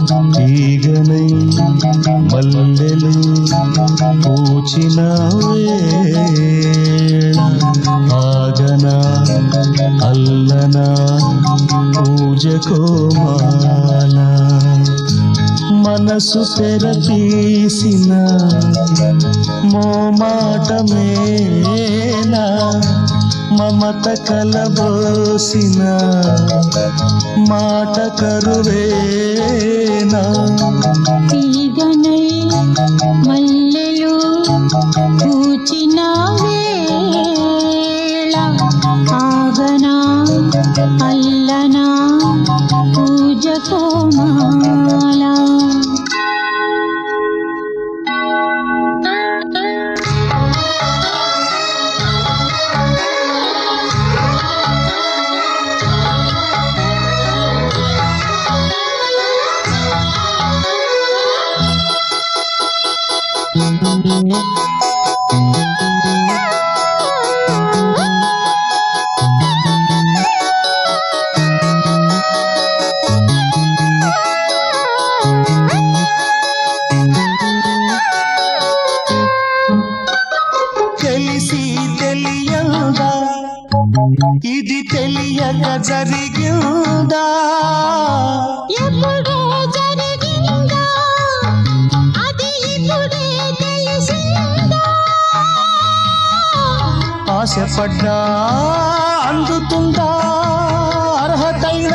తీగనై మల్లెలు పూచిన వేళ ఆగనా అల్లనా పూజ కోమాల మనసు తెర తీసిన మోమాటమేనా మమత కలబోసిన మాట కరువేనా తీగనై మల్లెలు పూచిన వేళ ఆగనా అల్లనా పూజ కోమాల తెలిసి తెలియదా ఇది తెలియక జరిగిందా ఎప్పుడో జరిగిందా అది ఇప్పుడే తెలిసిందా ఆశపడ్డా అందుతుందా అర్హతైన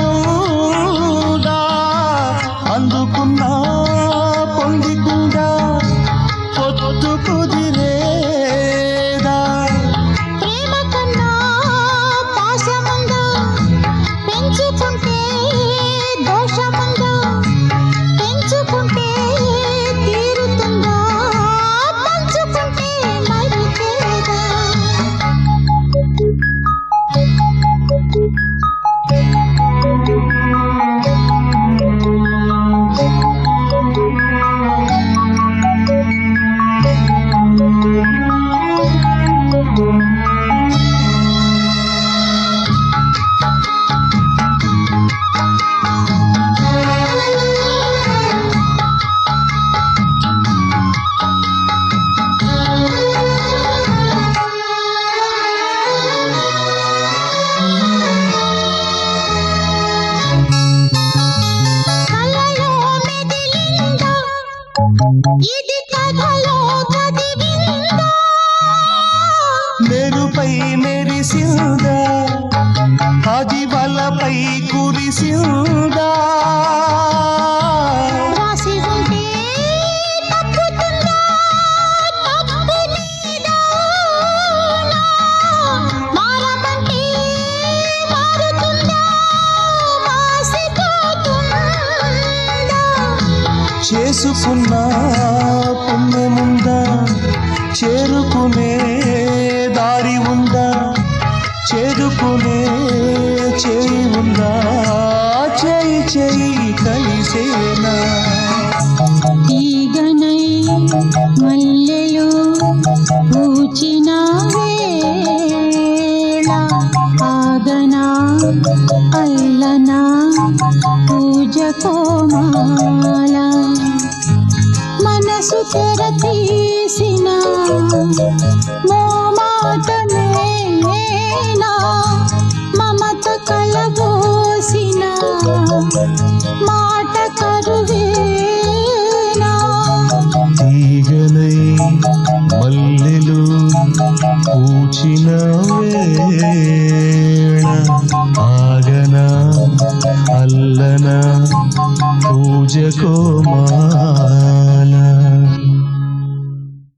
ఉందా అందుకున్నా పొందికుందా పొత్తు కుదిరేదా ప్రేమ కన్నా పాశముందా పెంచుకుంటే దోషముందా పెంచుకుంటే తీరుతుందా పంచుకుంటే మరిచేదా కలలో మెదిలిందా ఇది కథలో చదివిందా మెరుపై మెరిసిందా అది వలపై కురిసిందా రాసి ఉంటే తప్పుతుందా తప్పు నీదా మారమంటే మారుతుందా మాసిపోతుందా చేసుకున్న పుణ్యముందా చేరుకునే దారి ఉందా చేరుకునే చేయి ఉందా చేయి చేయి కలిసేనా తీగనై మల్లెలు పూచిన వేళ ఆగనా అల్లనా పూజ కోమాల మనసు తెర తీసిన మోమాటమేనా మమత కలబోసిన మాట కరువేనా తీగనై మల్లెలు పూచిన వేళ ఆగనా అల్లనా పూజ కోమా